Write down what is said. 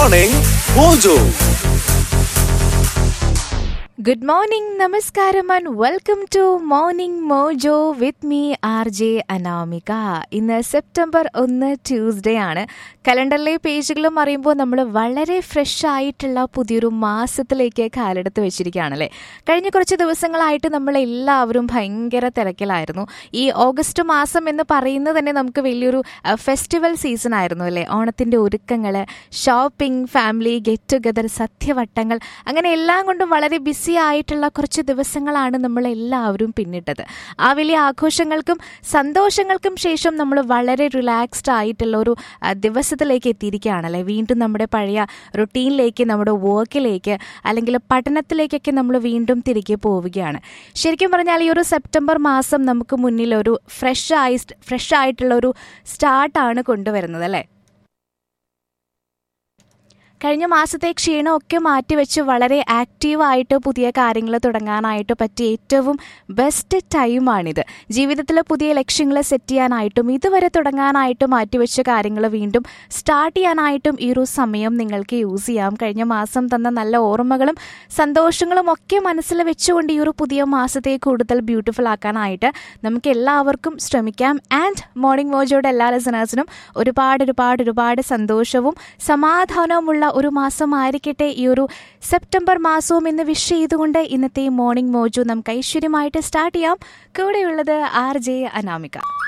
Morning Mojo. Good morning, നമസ്കാരം and welcome to morning mojo with me R J Anamika ഇന്ന് September ഒന്ന് Tuesday ആണ് കലണ്ടറിലെ പേജുകളും അറിയുമ്പോൾ നമ്മൾ വളരെ ഫ്രഷ് ആയിട്ടുള്ള പുതിയൊരു മാസത്തിലേക്ക് കാലെടുത്ത് വെച്ചിരിക്കുകയാണല്ലേ കഴിഞ്ഞ കുറച്ച് ദിവസങ്ങളായിട്ട് നമ്മൾ എല്ലാവരും ഭയങ്കര തിരക്കിലായിരുന്നു ഈ ഓഗസ്റ്റ് മാസം എന്ന് പറയുന്നത് തന്നെ നമുക്ക് വലിയൊരു ഫെസ്റ്റിവൽ സീസൺ ആയിരുന്നു അല്ലേ ഓണത്തിൻ്റെ ഒരുക്കങ്ങൾ ഷോപ്പിംഗ് ഫാമിലി ഗെറ്റ് ടുഗദർ സദ്യവട്ടങ്ങൾ അങ്ങനെ എല്ലാം കൊണ്ടും വളരെ ബിസി ആയിട്ടുള്ള കുറച്ച് ദിവസങ്ങളാണ് നമ്മൾ എല്ലാവരും പിന്നിട്ടത് ആ വലിയ ആഘോഷങ്ങൾക്കും സന്തോഷങ്ങൾക്കും ശേഷം നമ്മൾ വളരെ റിലാക്സ്ഡ് ആയിട്ടുള്ള ഒരു ആ, ദിവസത്തിലേക്ക് എത്തിയിരിക്കുകയാണല്ലേ വീണ്ടും നമ്മുടെ പഴയ റുട്ടീനിലേക്ക് നമ്മുടെ വർക്കിലേക്ക് അല്ലെങ്കിൽ പഠനത്തിലേക്കൊക്കെ നമ്മൾ വീണ്ടും തിരികെ പോവുകയാണ് ശരിക്കും പറഞ്ഞാൽ ഈ ഒരു സെപ്റ്റംബർ മാസം നമുക്ക് മുന്നിൽ ഒരു ഫ്രഷ് ആയി ഫ്രഷ് ആയിട്ടുള്ള ഒരു സ്റ്റാർട്ടാണ് കൊണ്ടുവരുന്നത് അല്ലേ കഴിഞ്ഞ മാസത്തെ ക്ഷീണമൊക്കെ മാറ്റിവെച്ച് വളരെ ആക്റ്റീവായിട്ട് പുതിയ കാര്യങ്ങൾ തുടങ്ങാനായിട്ട് പറ്റിയ ഏറ്റവും ബെസ്റ്റ് ടൈമാണിത് ജീവിതത്തിൽ പുതിയ ലക്ഷ്യങ്ങൾ സെറ്റ് ചെയ്യാനായിട്ടും ഇതുവരെ തുടങ്ങാനായിട്ട് മാറ്റിവെച്ച കാര്യങ്ങൾ വീണ്ടും സ്റ്റാർട്ട് ചെയ്യാനായിട്ടും ഈ ഒരു സമയം നിങ്ങൾക്ക് യൂസ് ചെയ്യാം കഴിഞ്ഞ മാസം തന്ന നല്ല ഓർമ്മകളും സന്തോഷങ്ങളും ഒക്കെ മനസ്സിൽ വെച്ചുകൊണ്ട് ഈ ഒരു പുതിയ മാസത്തെ കൂടുതൽ ബ്യൂട്ടിഫുൾ ആക്കാനായിട്ട് നമുക്ക് എല്ലാവർക്കും ശ്രമിക്കാം ആൻഡ് മോർണിംഗ് മോജോയുടെ എല്ലാ ലിസണേഴ്സിനും ഒരുപാട് ഒരുപാട് ഒരുപാട് സന്തോഷവും സമാധാനവുമുള്ള ഒരു മാസമായിരിക്കട്ടെ ഈ ഒരു സെപ്റ്റംബർ മാസവും എന്ന് വിഷ് ചെയ്തുകൊണ്ട് ഇന്നത്തെ മോർണിംഗ് മോജോ നമുക്ക് ഐശ്വര്യമായിട്ട് സ്റ്റാർട്ട് ചെയ്യാം കൂടെയുള്ളത് ആർ ജെ അനാമിക